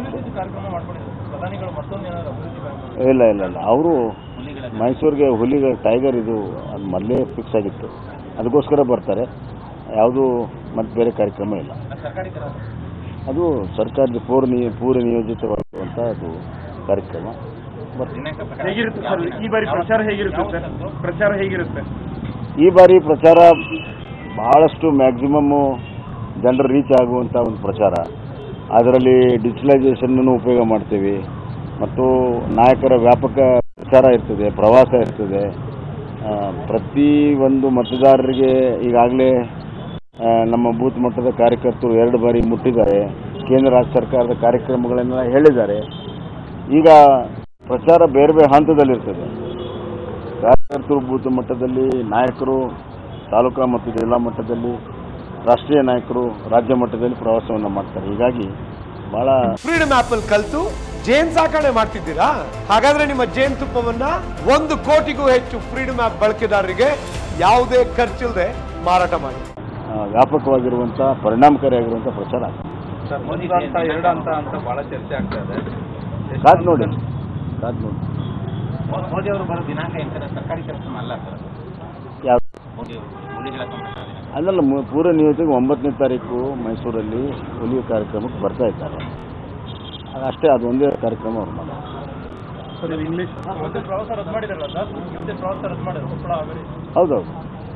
ಅಭಿವೃದ್ಧಿ ಕಾರ್ಯಕ್ರಮ ಮಾಡ್ಕೊಂಡಿದ್ದಾರೆ ಪ್ರಧಾನಿಗಳು ಮತ್ತೊಂದು ಏನಾದ್ರು ಅಭಿವೃದ್ಧಿ ಕಾರ್ಯಕ್ರಮ ಇಲ್ಲ ಇಲ್ಲ ಇಲ್ಲ ಅವರು ಮೈಸೂರಿಗೆ ಹುಲಿಗೆ ಟೈಗರ್ ಇದು ಅದು ಮೊದಲೇ ಫಿಕ್ಸ್ ಆಗಿತ್ತು ಅದಕ್ಕೋಸ್ಕರ ಬರ್ತಾರೆ ಯಾವುದೂ ಮತ್ತೆ ಬೇರೆ ಕಾರ್ಯಕ್ರಮ ಇಲ್ಲ ಸರ್ಕಾರಿ ಕರ ಅದು ಸರ್ಕಾರದ ಪೂರ್ವ ನಿಯ ಪೂರ್ವ ನಿಯೋಜಿತವಾಗಿರುವಂಥ ಅದು ಕಾರ್ಯಕ್ರಮ ಬರ್ತೀವಿ ಹೇಗಿರುತ್ತೆ ಸರ್ ಈ ಬಾರಿ ಪ್ರಚಾರ ಹೇಗಿರುತ್ತೆ ಸರ್ ಪ್ರಚಾರ ಹೇಗಿರುತ್ತೆ ಈ ಬಾರಿ ಪ್ರಚಾರ ಬಹಳಷ್ಟು ಮ್ಯಾಕ್ಸಿಮಮ್ಮು ಜನರು ರೀಚ್ ಆಗುವಂಥ ಒಂದು ಪ್ರಚಾರ ಅದರಲ್ಲಿ ಡಿಜಿಟಲೈಸೇಷನ್ನೂ ಉಪಯೋಗ ಮಾಡ್ತೀವಿ ಮತ್ತು ನಾಯಕರ ವ್ಯಾಪಕ ಪ್ರಚಾರ ಇರ್ತದೆ ಪ್ರವಾಸ ಇರ್ತದೆ ಆ, ಪ್ರತಿ ಒಂದು ಮತದಾರರಿಗೆ ಈಗಾಗಲೇ ನಮ್ಮ ಬೂತ್ ಮಟ್ಟದ ಕಾರ್ಯಕರ್ತರು ಎರಡು ಬಾರಿ ಮುಟ್ಟಿದ್ದಾರೆ ಕೇಂದ್ರ ರಾಜ್ಯ ಸರ್ಕಾರದ ಕಾರ್ಯಕ್ರಮಗಳನ್ನೆಲ್ಲ ಹೇಳಿದ್ದಾರೆ ಈಗ ಪ್ರಚಾರ ಬೇರೆ ಬೇರೆ ಹಂತದಲ್ಲಿರ್ತದೆ ಕಾರ್ಯಕರ್ತರು ಬೂತ್ ಮಟ್ಟದಲ್ಲಿ ನಾಯಕರು ತಾಲೂಕಾ ಮತ್ತು ಜಿಲ್ಲಾ ಮಟ್ಟದಲ್ಲಿ ರಾಷ್ಟ್ರೀಯ ನಾಯಕರು ರಾಜ್ಯ ಮಟ್ಟದಲ್ಲಿ ಪ್ರವಾಸವನ್ನು ಮಾಡ್ತಾರೆ ಹೀಗಾಗಿ ಭಾಳ ಫ್ರೀಡಮ್ ಆಪ್ ಅಲ್ಲಿ ಕಲ್ತು ಜೇನ್ ಸಾಕಣೆ ಮಾಡ್ತಿದ್ದೀರಾ ಹಾಗಾದ್ರೆ ನಿಮ್ಮ ಜೇನ್ ತುಪ್ಪವನ್ನ ಒಂದು ಕೋಟಿಗೂ ಹೆಚ್ಚು ಫ್ರೀಡಮ್ ಆಪ್ ಬಳಕೆದಾರರಿಗೆ ಯಾವುದೇ ಖರ್ಚಿಲ್ಲದೆ ಮಾರಾಟ ಮಾಡಿ ಆ, ವ್ಯಾಪಕವಾಗಿರುವಂಥ ಪರಿಣಾಮಕಾರಿಯಾಗಿರುವಂಥ ಪ್ರಚಾರ ಆಗ್ತದೆ ಸರ್ ಮೋದಿ ಅಂತ ಎರಡು ಅಂತ ಅಂತ ಬಹಳ ಚರ್ಚೆ ಆಗ್ತಾ ಇದೆ ಕಾದ್ ನೋಡಿ ಕಾದ್ ನೋಡಿ ಮೋದಿ ಅವರು ಬರೋ ದಿನಾಂಕ ಎಂಟನೇ ಸರ್ಕಾರಿ ಕಾರ್ಯಕ್ರಮ ಅಲ್ಲ ಸರ್ ಯಾವ ಮೋದಿ ಅವರು ಹುಲಿಗಳ ಸಂರಕ್ಷಣಾ ದಿನ ಅಲ್ಲಲ್ಲ ಮು- ಪೂರ್ವ ನಿಯೋಜನೆಗೆ ಒಂಬತ್ತನೇ ತಾರೀಕು ಮೈಸೂರಲ್ಲಿ ಹುಲಿಯ ಕಾರ್ಯಕ್ರಮಕ್ಕೆ ಬರ್ತಾ ಇದ್ದಾರೆ ಅಷ್ಟೇ ಅದು ಒಂದೇ ಕಾರ್ಯಕ್ರಮ ಅವ್ರು ಮಾಡೋದು ಸರ್ ಇಂಗ್ಲಿಷ್ ಮತ್ತೆ ಪ್ರವಾಸ ರದ್ದು ಮಾಡಿದಾರಲ್ಲ ಸರ್ ಮತ್ತೆ ಪ್ರವಾಸ ರದ್ದು ಮಾಡಿದ್ರು ಕೊಪ್ಪಳ ಹಾವೇರಿ ಹೌದೌದು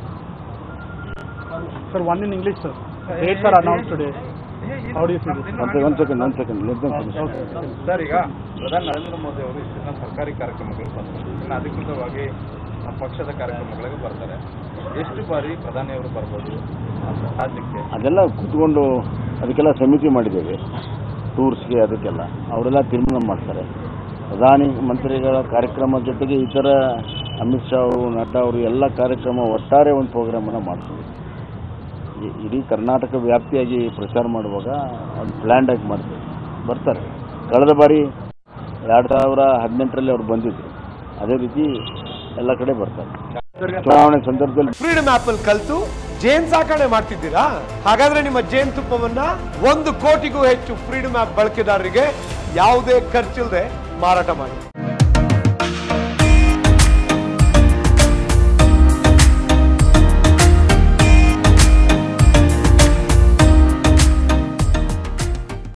sir one in English sir dates are announce today how do you see ಒಂದು ಒಂದು ಸೆಕೆಂಡ್ ಒಂದು ಸೆಕೆಂಡ್ ಲೆಸ್ ಸರ್ ಈಗ ಪ್ರಧಾನಿ ನರೇಂದ್ರ ಮೋದಿ ಅವರು ಇಷ್ಟು ದಿನ ಸರ್ಕಾರಿ ಕಾರ್ಯಕ್ರಮಗಳು ಬರ್ತಾರೆ ಇನ್ನು ಅಧಿಕೃತವಾಗಿ ನಮ್ಮ ಪಕ್ಷದ ಕಾರ್ಯಕ್ರಮಗಳಿಗೆ ಬರ್ತಾರೆ ಎಷ್ಟು ಬಾರಿ ಪ್ರಧಾನಿಯವರು ಬರ್ಬೋದು ಅಂತ ರಾಜ್ಯಕ್ಕೆ ಅದೆಲ್ಲ ಕೂತ್ಕೊಂಡು ಅದಕ್ಕೆಲ್ಲ ಸಮಿತಿ ಮಾಡಿದ್ದೇವೆ ಟೂರ್ಸ್ಗೆ ಅದಕ್ಕೆಲ್ಲ ಅವರೆಲ್ಲ ತೀರ್ಮಾನ ಮಾಡ್ತಾರೆ ಪ್ರಧಾನಿ ಮಂತ್ರಿಗಳ ಕಾರ್ಯಕ್ರಮ ಜೊತೆಗೆ ಇತರ ಅಮಿತ್ ಶಾ ಅವರು ನಡ್ಡಾ ಅವರು ಎಲ್ಲ ಕಾರ್ಯಕ್ರಮ ಒಟ್ಟಾರೆ ಒಂದು ಪ್ರೋಗ್ರಾಮನ್ನು ಮಾಡ್ತೀವಿ ಈ- ಇಡೀ ಕರ್ನಾಟಕ ವ್ಯಾಪ್ತಿಯಾಗಿ ಪ್ರಚಾರ ಮಾಡುವಾಗ ಒಂದು ಪ್ಲ್ಯಾಂಡ್ ಆಗಿ ಮಾಡ್ತೀವಿ ಬರ್ತಾರೆ ಕಳೆದ ಬಾರಿ ಎರಡು ಸಾವಿರ ಹದಿನೆಂಟರಲ್ಲಿ ಅವ್ರು ಬಂದಿದ್ರು ಅದೇ ರೀತಿ ಎಲ್ಲ ಕಡೆ ಬರ್ತಾರೆ ಚುನಾವಣೆ ಸಂದರ್ಭದಲ್ಲಿ ಫ್ರೀಡಮ್ ಆಪ್ ಅಲ್ಲಿ ಕಲ್ತು ಜೇನ್ ಸಾಕಣೆ ಮಾಡ್ತಿದ್ದೀರಾ ಹಾಗಾದ್ರೆ ನಿಮ್ಮ ಜೇನ್ ತುಪ್ಪವನ್ನ ಒಂದು ಕೋಟಿಗೂ ಹೆಚ್ಚು ಫ್ರೀಡಮ್ ಆಪ್ ಬಳಕೆದಾರರಿಗೆ ಯಾವುದೇ ಖರ್ಚಿಲ್ಲದೆ ಮಾರಾಟ ಮಾಡಿ